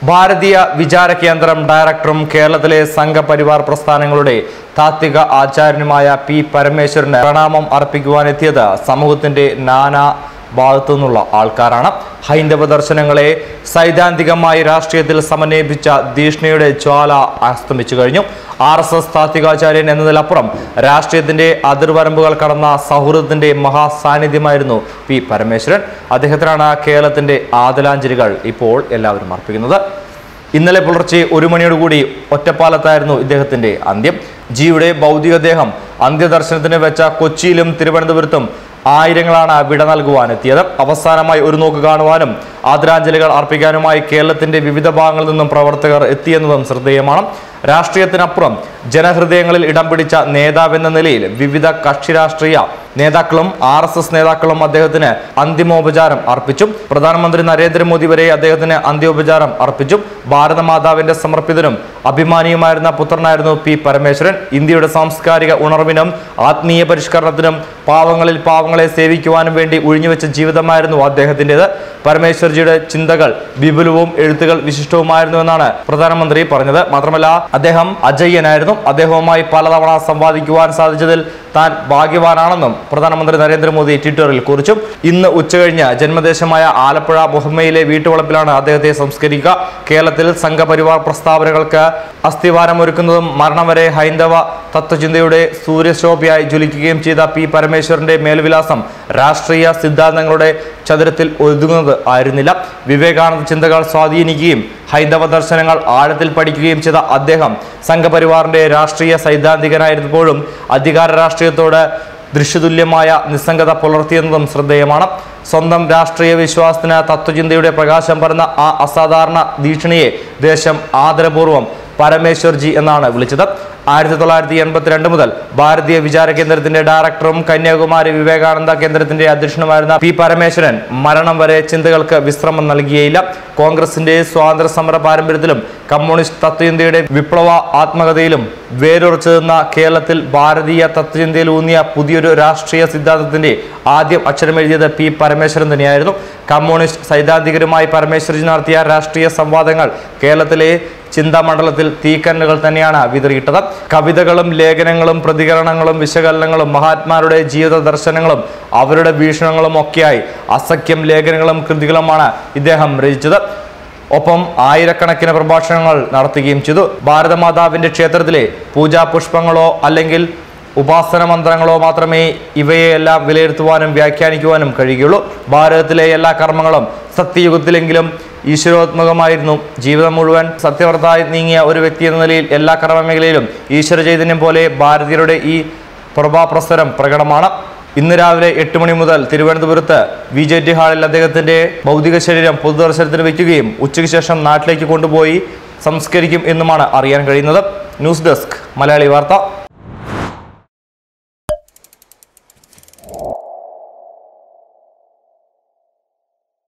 ഭാരതീയ വിചാര കേന്ദ്രം ഡയറക്ടറും കേരളത്തിലെ സംഘപരിവാർ പ്രസ്ഥാനങ്ങളുടെ താത്വിക ആചാര്യനുമായ പി പരമേശ്വരന് പ്രണാമം അർപ്പിക്കുവാനെത്തിയത് സമൂഹത്തിന്റെ നാനാ ഭാഗത്തു നിന്നുള്ള ആൾക്കാരാണ് ഹൈന്ദവ ദർശനങ്ങളെ സൈദ്ധാന്തികമായി രാഷ്ട്രീയത്തിൽ സമന്വയിപ്പിച്ച ധീഷ്ണയുടെ ജ്വാല അസ്തമിച്ചു കഴിഞ്ഞു ആർ എസ് എസ് താത്വികാചാര്യൻ എന്നതിലപ്പുറം രാഷ്ട്രീയത്തിന്റെ അതിർവരമ്പുകൾ കടന്ന സൗഹൃദത്തിന്റെ മഹാസാന്നിധ്യമായിരുന്നു പി പരമേശ്വരൻ അദ്ദേഹത്തിനാണ് കേരളത്തിന്റെ ആദലാഞ്ജലികൾ ഇപ്പോൾ എല്ലാവരും അർപ്പിക്കുന്നത് ഇന്നലെ പുലർച്ചെ ഒരു മണിയോടുകൂടി ഒറ്റപ്പാലത്തായിരുന്നു ഇദ്ദേഹത്തിന്റെ അന്ത്യം ജിയുടെ ഭൗതികദേഹം അന്ത്യദർശനത്തിന് വെച്ച കൊച്ചിയിലും തിരുവനന്തപുരത്തും ആയിരങ്ങളാണ് വിട നൽകുവാൻ എത്തിയത് അവസാനമായി ഒരു നോക്ക് കാണുവാനും ആദരാഞ്ജലികൾ അർപ്പിക്കാനുമായി കേരളത്തിന്റെ വിവിധ ഭാഗങ്ങളിൽ നിന്നും പ്രവർത്തകർ എത്തിയെന്നതും ശ്രദ്ധേയമാണ് രാഷ്ട്രീയത്തിനപ്പുറം ജനഹൃദയങ്ങളിൽ ഇടം പിടിച്ച നേതാവെന്ന നിലയിൽ വിവിധ കക്ഷി രാഷ്ട്രീയ നേതാക്കളും ആർ എസ് എസ് നേതാക്കളും അദ്ദേഹത്തിന് അന്തിമോപചാരം അർപ്പിച്ചു പ്രധാനമന്ത്രി നരേന്ദ്രമോദി വരെ അദ്ദേഹത്തിന് അന്ത്യോപചാരം അർപ്പിച്ചു ഭാരതമാതാവിന്റെ സമർപ്പിതനും അഭിമാനിയുമായിരുന്ന പുത്രനായിരുന്നു പി പരമേശ്വരൻ ഇന്ത്യയുടെ സാംസ്കാരിക ഉണർവിനും ആത്മീയ പരിഷ്കരണത്തിനും പാവങ്ങളിൽ പാവങ്ങളെ സേവിക്കുവാനും വേണ്ടി ഒഴിഞ്ഞുവെച്ച ജീവിതമായിരുന്നു അദ്ദേഹത്തിൻ്റെത് പരമേശ്വർജിയുടെ ചിന്തകൾ വിപുലവും എഴുത്തുകൾ വിശിഷ്ടവുമായിരുന്നു എന്നാണ് പ്രധാനമന്ത്രി പറഞ്ഞത് മാത്രമല്ല അദ്ദേഹം അജയ്യനായിരുന്നു അദ്ദേഹവുമായി പലതവണ സംവാദിക്കുവാൻ സാധിച്ചതിൽ താൻ ഭാഗ്യവാനാണെന്നും പ്രധാനമന്ത്രി നരേന്ദ്രമോദി ട്വിറ്ററിൽ കുറിച്ചു ഇന്ന് ഉച്ചകഴിഞ്ഞ് ജന്മദേശമായ ആലപ്പുഴ മുഹമ്മയിലെ വീട്ടുവളപ്പിലാണ് അദ്ദേഹത്തെ സംസ്കരിക്കുക കേരളത്തിൽ സംഘപരിവാർ പ്രസ്താവനകൾക്ക് അസ്ഥിവാരമൊരുക്കുന്നതും മരണം വരെ ഹൈന്ദവ തത്വചിന്തയുടെ സൂര്യശോഭയായി ജ്വലിക്കുകയും ചെയ്ത പി പരമേശ്വരന്റെ മേൽവിലാസം രാഷ്ട്രീയ സിദ്ധാന്തങ്ങളുടെ ചതുരത്തിൽ ഒതുങ്ങുന്നത് ആയിരുന്നില്ല വിവേകാനന്ദ ചിന്തകൾ സ്വാധീനിക്കുകയും ഹൈന്ദവ ദർശനങ്ങൾ ആഴത്തിൽ പഠിക്കുകയും ചെയ്ത അദ്ദേഹം സംഘപരിവാറിന്റെ രാഷ്ട്രീയ സൈദ്ധാന്തികനായിരുന്നപ്പോഴും അധികാര രാഷ്ട്രീയത്തോട് ദൃശ്യതുല്യമായ നിസ്സംഗത പുലർത്തിയെന്നതും ശ്രദ്ധേയമാണ് സ്വന്തം രാഷ്ട്രീയ വിശ്വാസത്തിന് തത്വചിന്തയുടെ പ്രകാശം പരന്ന ആ അസാധാരണ ദീക്ഷണിയെ ദേശം ആദരപൂർവ്വം പരമേശ്വർജി എന്നാണ് വിളിച്ചത് ആയിരത്തി തൊള്ളായിരത്തി എൺപത്തിരണ്ട് മുതൽ ഭാരതീയ വിചാര കേന്ദ്രത്തിന്റെ ഡയറക്ടറും കന്യാകുമാരി വിവേകാനന്ദ കേന്ദ്രത്തിന്റെ അധ്യക്ഷനുമായിരുന്ന പി പരമേശ്വരൻ മരണം വരെ ചിന്തകൾക്ക് വിശ്രമം നൽകിയേയില്ല കോൺഗ്രസിന്റെ സ്വാതന്ത്ര്യ സമര പാരമ്പര്യത്തിലും കമ്മ്യൂണിസ്റ്റ് തത്വചിന്തയുടെ വിപ്ലവ ആത്മകഥയിലും വേരുറച്ചു നിന്ന കേരളത്തിൽ ഭാരതീയ തത്വചിന്തയിൽ ഊന്നിയ പുതിയൊരു രാഷ്ട്രീയ സിദ്ധാന്തത്തിന്റെ ആദ്യം അക്ഷരമെഴുതിയത് പി പരമേശ്വരൻ തന്നെയായിരുന്നു കമ്മ്യൂണിസ്റ്റ് സൈദ്ധാന്തികരുമായി പരമേശ്വരജി നടത്തിയ രാഷ്ട്രീയ സംവാദങ്ങൾ കേരളത്തിലെ ചിന്താമണ്ഡലത്തിൽ തീക്കന്നുകൾ തന്നെയാണ് വിതറിയിട്ടത് കവിതകളും ലേഖനങ്ങളും പ്രതികരണങ്ങളും വിശകലനങ്ങളും മഹാത്മാരുടെ ജീവിത ദർശനങ്ങളും അവരുടെ വീക്ഷണങ്ങളും ഒക്കെയായി അസഖ്യം ലേഖനങ്ങളും കൃതികളുമാണ് ഇദ്ദേഹം രചിച്ചത് ഒപ്പം ആയിരക്കണക്കിന് പ്രഭാഷണങ്ങൾ നടത്തുകയും ചെയ്തു ഭാരതമാതാവിന്റെ ക്ഷേത്രത്തിലെ പൂജാ പുഷ്പങ്ങളോ അല്ലെങ്കിൽ ഉപാസന മന്ത്രങ്ങളോ മാത്രമേ ഇവയെല്ലാം വിലയിരുത്തുവാനും വ്യാഖ്യാനിക്കുവാനും കഴിയുകയുള്ളൂ ഭാരതത്തിലെ എല്ലാ കർമ്മങ്ങളും സത്യയുഗത്തിലെങ്കിലും ഈശ്വരോത്മകമായിരുന്നു ജീവിതം മുഴുവൻ സത്യവർത്തായി നീങ്ങിയ ഒരു വ്യക്തി എന്ന നിലയിൽ എല്ലാ കർമ്മമേഖലയിലും ഈശ്വര ചൈതന്യം പോലെ ഭാരതീയരുടെ ഈ പ്രഭാപ്രസരം പ്രകടമാണ് ഇന്ന് രാവിലെ എട്ട് മണി മുതൽ തിരുവനന്തപുരത്ത് വി ജെ ടി ഹാളിൽ അദ്ദേഹത്തിന്റെ ഭൗതിക ശരീരം പൊതുദർശനത്തിന് വയ്ക്കുകയും ഉച്ചയ്ക്ക് ശേഷം നാട്ടിലേക്ക് കൊണ്ടുപോയി സംസ്കരിക്കും എന്നുമാണ് അറിയാൻ കഴിയുന്നത് ന്യൂസ് ഡെസ്ക് മലയാളി വാർത്ത